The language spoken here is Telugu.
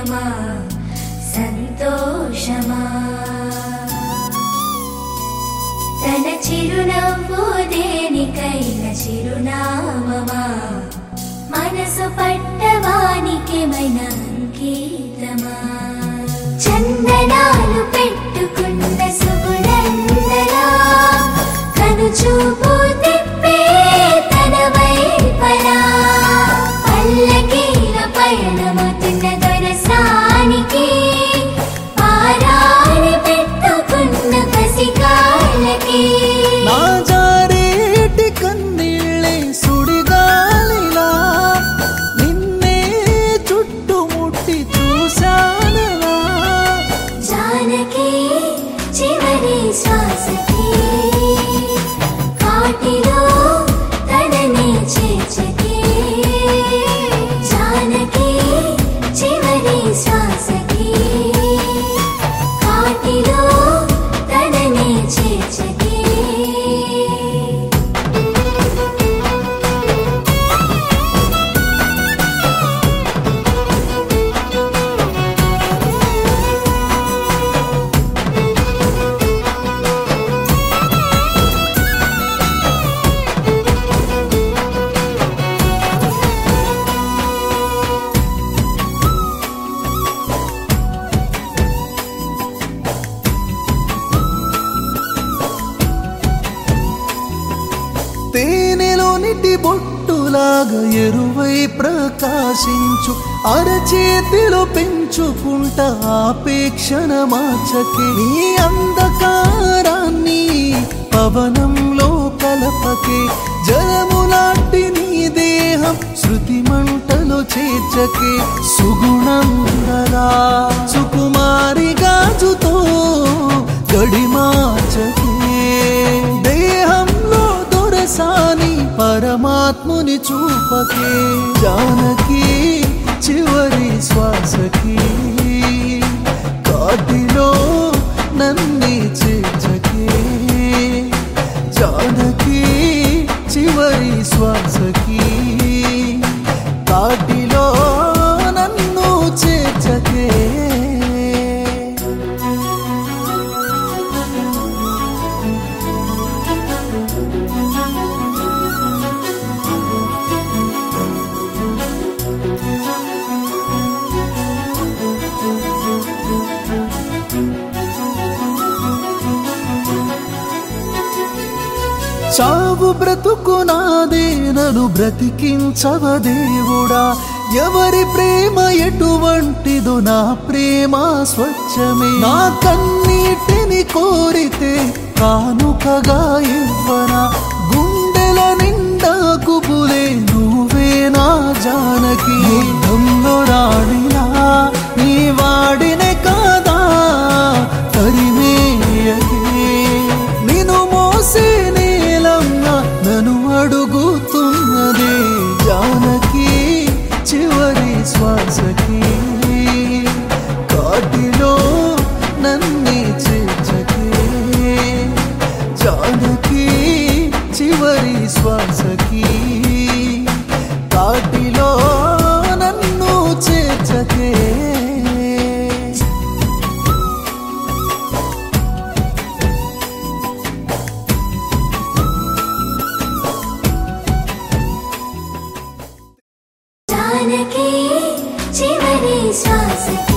సంగీతమా సంతోషమా తన చిరునవ్వు దేనికైన చిరునామమా మనసు పట్టవానికేమైన అంకితమా చందనాలు పెట్టుకున్న సుగుణందలా కను చూపు తిప్పే తన వైపలా పల్లకీల పయనమవుతున్న దొరసానికి పారాని పెట్టుకున్న కసికాలకి నా జారేటి కన్నీళ్ళే సుడిగాలిలా నిన్నే చుట్టుముట్టి చూశానలా జానకి చివరి శ్వాసకి కాటిలో తనని చేర్చకి జానకి చివరి శ్వాసకి కాటిలో తనని చేర్చకి తేనెలోనిటి బొట్టులాగా ఎరువై ప్రకాశించు అరచేతిలో పెంచుకుంట ఆపేక్షణ మార్చకే నీ అంధకారాన్ని పవనంలో కలపకే జలములాంటి నీ దేహం శృతి మంటలో చేర్చకే సుగుణం గలా సుకుమారి గాజుతో గడిమాచకే దేహంలో దొరసాని పరమాత్ముని చూపకే జానకి చివరి శ్వాసకి కాటిలో నన్ని చేర్చకే జానకి చివరి శ్వాసకి కాటిలో నన్ను చేర్చకే చావు బ్రతుకు నాదే నన్ను బ్రతికించవ దేవుడా ఎవరి ప్రేమ ఎటువంటిదో నా ప్రేమ స్వచ్ఛమే నా కన్నీటిని కోరితే కానుకగా ఇవ్వనా గుండెల నిండా కుబులే నువ్వే నా జానకి యుద్ధంలో రాణిలా నీ వాడినే కాదా తరిమేయకే నిన్ను మోసే నేలమ్మ నన్ను అడుగుతున్నదే జానకి చివరి శ్వాసకి కాటిలో నన్నే చేర్చకే జానకి చివరి శ్వాసకి కాటిలో నన్ను చేర్చకే జానకి చివరి శ్వాసకి